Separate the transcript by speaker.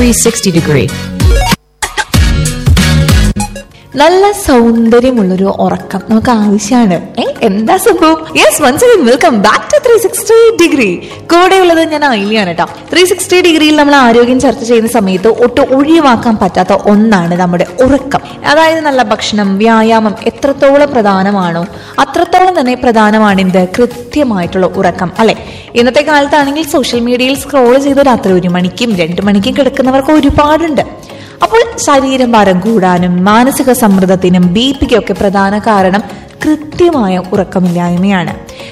Speaker 1: 360 degree.
Speaker 2: നല്ല സൗന്ദര്യമുള്ളൊരു ഉറക്കം നമുക്ക് ആവശ്യമാണ് ഏ എന്താ സംഭവം yes once again welcome back to three sixty degree കൂടെയുള്ളത് ഞാൻ ഐലിയാണ് കേട്ടോ ത്രീ സിക്സ്റ്റി ഡിഗ്രിയിൽ നമ്മൾ ആരോഗ്യം ചർച്ച ചെയ്യുന്ന സമയത്ത് ഒട്ടും ഒഴിവാക്കാൻ പറ്റാത്ത ഒന്നാണ് നമ്മുടെ ഉറക്കം അതായത് നല്ല ഭക്ഷണം വ്യായാമം എത്രത്തോളം പ്രധാനമാണോ അത്രത്തോളം തന്നെ പ്രധാനമാണ് എന്ത് കൃത്യമായിട്ടുള്ള ഉറക്കം അല്ലെ ഇന്നത്തെ കാലത്താണെങ്കിൽ സോഷ്യൽ മീഡിയയിൽ സ്ക്രോൾ ചെയ്ത് രാത്രി ഒരു മണിക്കും രണ്ട് മണിക്കും കിടക്കുന്നവർക്ക് ഒരുപാടുണ്ട് അപ്പോൾ ശരീരം ഭാരം കൂടാനും മാനസിക സമ്മർദ്ദത്തിനും ബി പിക്കും ഒക്കെ പ്രധാന കാരണം കൃത്യമായ ഉറക്കമില്ലായ്മയാണ്